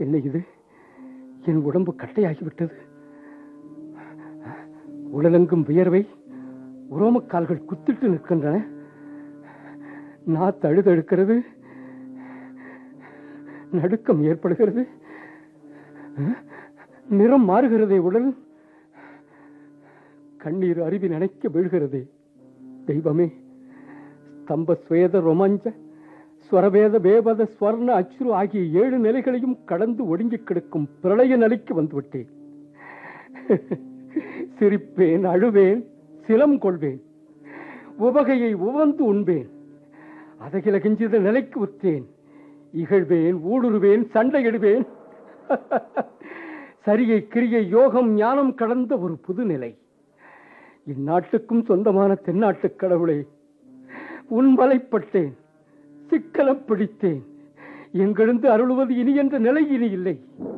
என்ன இது என் உடம்பு கட்டையாகிவிட்டது உடலெங்கும் வியர்வை உரோமக்கால்கள் குத்திட்டு நிற்கின்றன நான் தழுதழுக்கிறது நடுக்கம் ஏற்படுகிறது நிறம் மாறுகிறதே உடல் கண்ணீர் அருவி நினைக்க வீழ்கிறதே தெய்வமே ஸ்தம்ப சுவேத ரொமாஞ்ச ஸ்வரவேத வேபத ஸ்வர்ண அச்சுரு ஆகிய ஏழு நிலைகளையும் கடந்து ஒடுங்கி கிடக்கும் பிரளய நிலைக்கு வந்துவிட்டேன் சிரிப்பேன் அழுவேன் சிலம் கொள்வேன் உவகையை உவந்து உண்பேன் அதகில கிஞ்சித நிலைக்கு உற்றேன் இகழ்வேன் ஊடுருவேன் சண்டையிடுவேன் சரியை கிரியை யோகம் ஞானம் கடந்த ஒரு புதுநிலை இந்நாட்டுக்கும் சொந்தமான தென்னாட்டுக் கடவுளே உன் வலைப்பட்டேன் சிக்கலம் பிடித்தேன் எங்கிருந்து அருளுவது இனி என்ற நிலை இனி இல்லை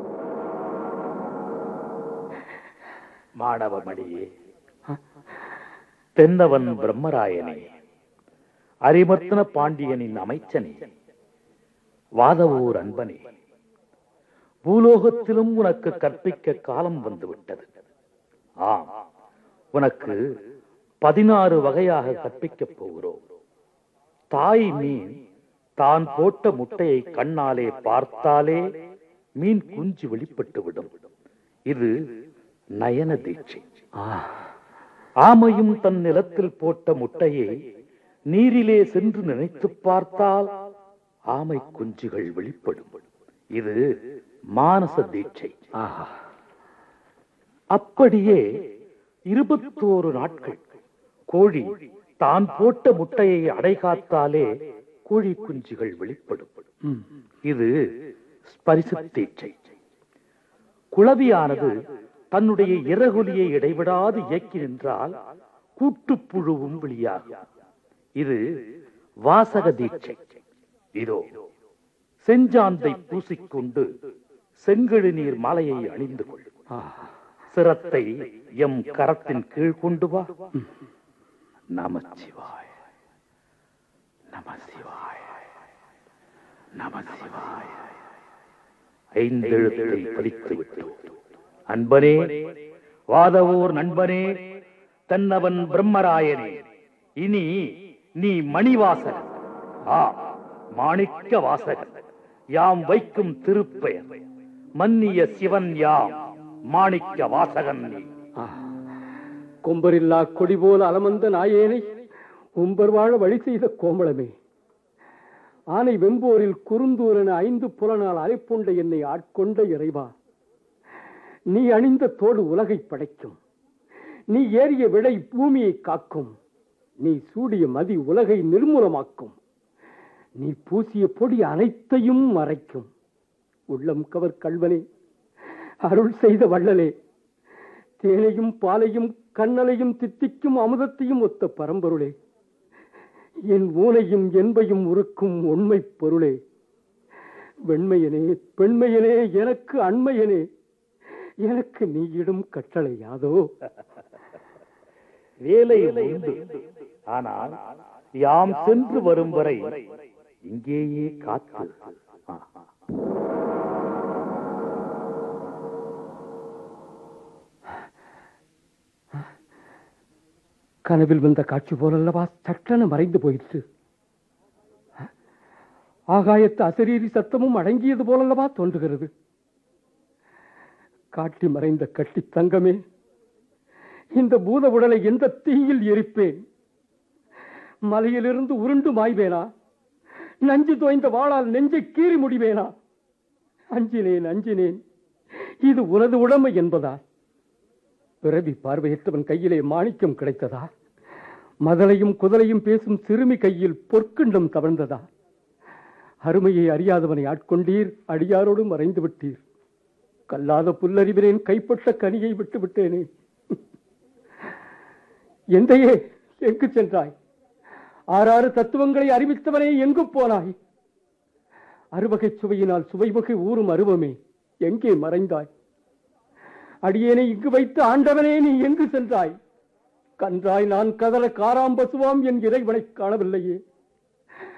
மாணவமணியே தென்னவன் பிரம்மராயனே அரிமர்த்தன பாண்டியனின் அமைச்சனே வாதவூர் அன்பனே பூலோகத்திலும் உனக்கு கற்பிக்க காலம் வந்துவிட்டது ஆம் உனக்கு பதினாறு வகையாக கற்பிக்கப் போகிறோம் தாய் மீன் தான் போட்ட முட்டையை கண்ணாலே பார்த்தாலே மீன் குஞ்சு வெளிப்பட்டு விடும் இது நயன தீட்சை ஆமையும் தன் நிலத்தில் போட்ட முட்டையை நீரிலே சென்று நினைத்து பார்த்தால் ஆமை குஞ்சுகள் வெளிப்படும் இது மானச தீட்சை அப்படியே இருபத்தோரு நாட்கள் கோழி தான் போட்ட முட்டையை அடைகாத்தாலே கோழி குஞ்சுகள் வெளிப்படும் இது ஸ்பரிச தீட்சை குளவியானது தன்னுடைய இறகுலியை இடைவிடாது இயக்கி நின்றால் கூட்டுப்புழுவும் வெளியாகும் இது வாசக தீட்சை இதோ செஞ்சாந்தை பூசிக்கொண்டு செங்கழு நீர் மாலையை அணிந்து கொள் சிரத்தை எம் கரத்தின் கீழ் கொண்டு வா நமச்சிவாய நமசிவாய நமசிவாய ஐந்தெழுத்தை படித்து விட்டோம் அன்பனே வாதவோர் நண்பனே தன்னவன் பிரம்மராயனே இனி நீ மணிவாசகன் ஆ மாணிக்க வாசகன் யாம் வைக்கும் திருப்பெயர் மன்னிய சிவன் யாம் மாணிக்க வாசகன் நீ கொம்பரில்லா கொடி போல அலமந்த நாயேனை உம்பர் வாழ வழி செய்த கோமளமே ஆனை வெம்போரில் குறுந்தூரன ஐந்து புலனால் அலைப்புண்ட என்னை ஆட்கொண்ட இறைவா நீ அணிந்த தோடு உலகை படைக்கும் நீ ஏறிய விடை பூமியை காக்கும் நீ சூடிய மதி உலகை நிர்மூலமாக்கும் நீ பூசிய பொடி அனைத்தையும் மறைக்கும் உள்ளம் கவர் கல்வனே அருள் செய்த வள்ளலே தேனையும் பாலையும் கண்ணலையும் தித்திக்கும் அமுதத்தையும் ஒத்த பரம்பொருளே என் ஊனையும் என்பையும் உருக்கும் உண்மை பொருளே வெண்மையனே பெண்மையனே எனக்கு அண்மையனே எனக்கு நீயிடும் கட்டளை யாதோ வேலை உண்டு ஆனால் யாம் சென்று வரும் வரை இங்கேயே காத்து ஆ. கனவில் வந்த காட்சி போலல்லவா சட்டென மறைந்து போயிற்று ஆகாயத்து அசரீரி சத்தமும் அடங்கியது போலல்லவா தோன்றுகிறது காட்டி மறைந்த கட்டி தங்கமே இந்த பூத உடலை எந்த தீயில் எரிப்பேன் மலையிலிருந்து உருண்டு மாய்வேனா நஞ்சு தோய்ந்த வாளால் நெஞ்சை கீறி முடிவேனா அஞ்சினேன் அஞ்சினேன் இது உனது உடமை என்பதா பிறவி பார்வையற்றவன் கையிலே மாணிக்கம் கிடைத்ததா மதலையும் குதலையும் பேசும் சிறுமி கையில் பொற்கிண்டம் தவழ்ந்ததா அருமையை அறியாதவனை ஆட்கொண்டீர் அடியாரோடு மறைந்து விட்டீர் கல்லாத புல்லறிவினேன் கைப்பட்ட கனியை விட்டு விட்டேனே எந்தையே எங்கு சென்றாய் ஆறாறு தத்துவங்களை அறிவித்தவனே எங்கு போனாய் அறுவகை சுவையினால் சுவைவகை ஊறும் அருவமே எங்கே மறைந்தாய் அடியேனை இங்கு வைத்து ஆண்டவனே நீ எங்கு சென்றாய் கன்றாய் நான் கதற காராம்பசுவாம் என் இறைவனை காணவில்லையே